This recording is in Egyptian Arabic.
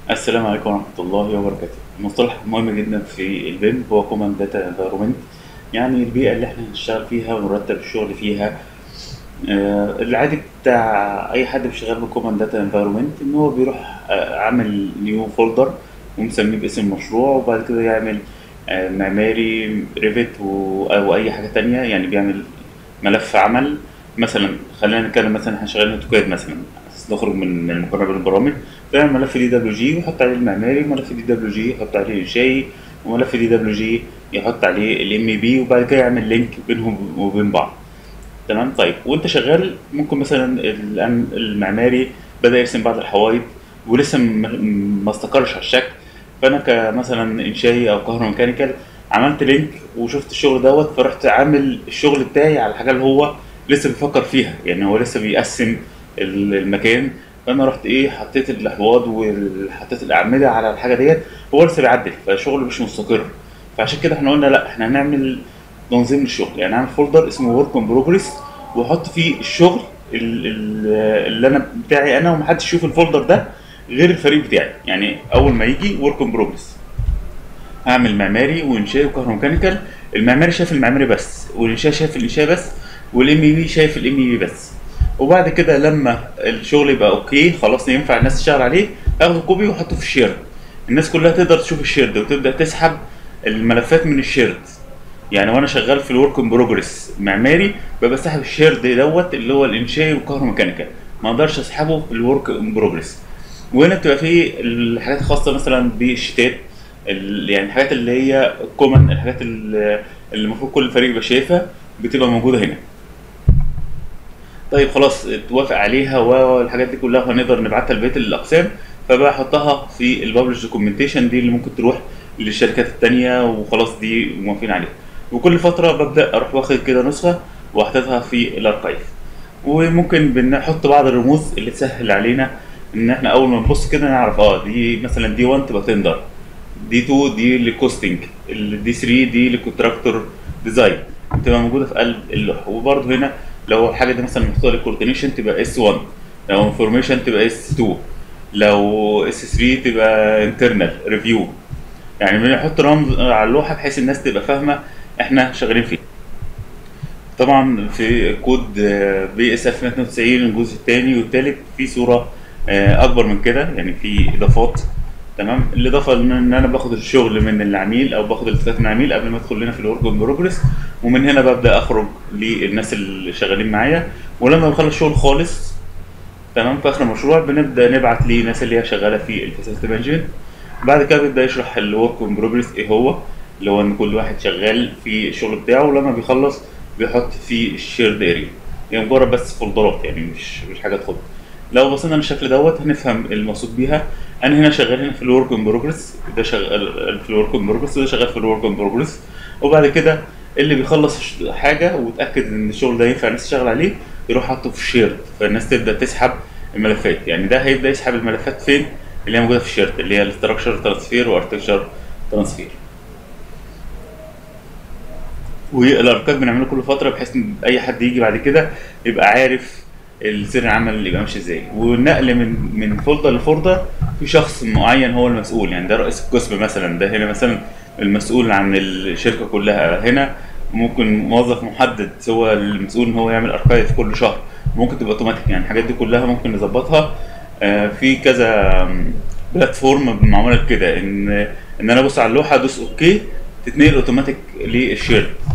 السلام عليكم ورحمة الله وبركاته. المصطلح مهم جدا في البيم هو كومن داتا انفايرمنت يعني البيئة اللي احنا هنشتغل فيها ونرتب الشغل فيها. آه، العادي بتاع أي حد بيشتغل بكومن داتا انفايرمنت إن هو بيروح آه، عامل نيو فولدر ومسميه باسم المشروع وبعد كده يعمل آه، معماري ريفت و- أو أي حاجة تانية يعني بيعمل ملف عمل مثلا خلينا نتكلم مثلا احنا شغالين اوتوكاد مثلا بس نخرج من من المقارنه بين البرامج فيعمل ملف دي دبليو جي ويحط عليه المعماري وملف دي دبليو جي يحط عليه الانشائي وملف دي دبليو جي يحط عليه الام اي بي وبعد كده يعمل لينك بينهم وبين بعض تمام طيب وانت شغال ممكن مثلا الآن المعماري بدا يرسم بعض الحوايط ولسه م- ما استقرش على الشكل فانا كمثلا انشائي او كهروميكانيكال عملت لينك وشفت الشغل دوت فرحت عامل الشغل بتاعي على الحاجه اللي هو لسه بيفكر فيها يعني هو لسه بيقسم ال- المكان فانا رحت ايه حطيت الاحواض وحطيت الاعمده على الحاجه ديت هو لسه بيعدل فالشغل مش مستقر فعشان كده احنا قلنا لا احنا هنعمل تنظيم للشغل يعني اعمل فولدر اسمه ورك ان بروجريس واحط فيه الشغل ال- ال- اللي انا بتاعي انا ومحدش يشوف الفولدر ده غير الفريق بتاعي يعني اول ما يجي ورك ان بروجريس هعمل معماري وانشائي وكهروميكانيكال المعماري شايف المعماري بس والانشاء شايف الانشاء بس والام اي بي شايف الام اي بي بس وبعد كده لما الشغل يبقى اوكي خلاص ينفع الناس تشتغل عليه اخده كوبي واحطه في الشيرد الناس كلها تقدر تشوف الشيرد وتبدا تسحب الملفات من الشيرد يعني وانا شغال في الورك ان بروجريس معماري ببقى ساحب الشيرد دوت اللي هو الانشائي والكهروميكانيكال ما اقدرش اسحبه في الورك ان بروجريس وهنا بتبقى فيه الحاجات الخاصه مثلا بالشتات ال- يعني الحاجات اللي هي كومن الحاجات اللي اللي المفروض كل فريق يبقى شايفها بتبقى موجوده هنا طيب خلاص اتوافق عليها والحاجات دي كلها هنقدر نبعتها لبقيه الاقسام فبحطها في الببلش دوكيومنتيشن دي اللي ممكن تروح للشركات التانية وخلاص دي موافقين عليها وكل فتره ببدا اروح واخد كده نسخه واحطها في الاركايف وممكن بنحط بعض الرموز اللي تسهل علينا ان احنا اول ما نبص كده نعرف اه دي مثلا دي 1 تبقى تندر دي 2 دي للكوستنج دي 3 دي للكونتراكتور ديزاين بتبقى موجوده في قلب اللوحه وبرده هنا لو الحاجه دي مثلا محطوطه للكوردينيشن تبقى اس 1 لو انفورميشن تبقى اس 2 لو اس 3 تبقى انترنال ريفيو يعني بنحط رمز على اللوحه بحيث الناس تبقى فاهمه احنا شغالين فيه طبعا في كود بي اس اف 192 الجزء الثاني والثالث في صوره آه، اكبر من كده يعني في اضافات تمام الاضافه ان إن انا باخد الشغل من العميل او باخد التزامات من العميل قبل ما ادخل لنا في الورك ان بروجريس ومن هنا ببدا اخرج للناس اللي شغالين معايا ولما بخلص شغل خالص تمام في اخر المشروع بنبدا نبعت للناس اللي هي شغاله في الفاسيلتي مانجمنت بعد كده بيبدا يشرح الورك ان بروجريس ايه هو اللي هو ان كل واحد شغال في الشغل بتاعه ولما بيخلص بيحط في الشيرد اريا يعني مجرد بس فولدرات يعني مش مش حاجه تخد لو بصينا للشكل دوت هنفهم المقصود بيها انا هنا شغال هنا في الورك ان بروجريس ده شغال في الورك ان بروجريس وده شغال في الورك ان بروجريس وبعد كده اللي بيخلص الش- حاجه وتاكد ان الشغل ده ينفع الناس تشتغل عليه يروح حاطه في الشيرد فالناس تبدا تسحب الملفات يعني ده هيبدا يسحب الملفات فين اللي هي موجوده في الشيرد اللي هي الاستراكشر ترانسفير وارتكشر ترانسفير والاركاد بنعمله كل فتره بحيث ان اي حد يجي بعد كده يبقى عارف السر العمل اللي يبقى ماشي ازاي والنقل من من فولدر لفولدر في شخص معين هو المسؤول يعني ده رئيس القسم مثلا ده هنا مثلا المسؤول عن الشركه كلها هنا ممكن موظف محدد هو المسؤول ان هو يعمل اركايف كل شهر ممكن تبقى اوتوماتيك يعني الحاجات دي كلها ممكن نظبطها آه، في كذا بلاتفورم معموله كده ان ان انا ابص على اللوحه ادوس اوكي تتنقل اوتوماتيك للشيرد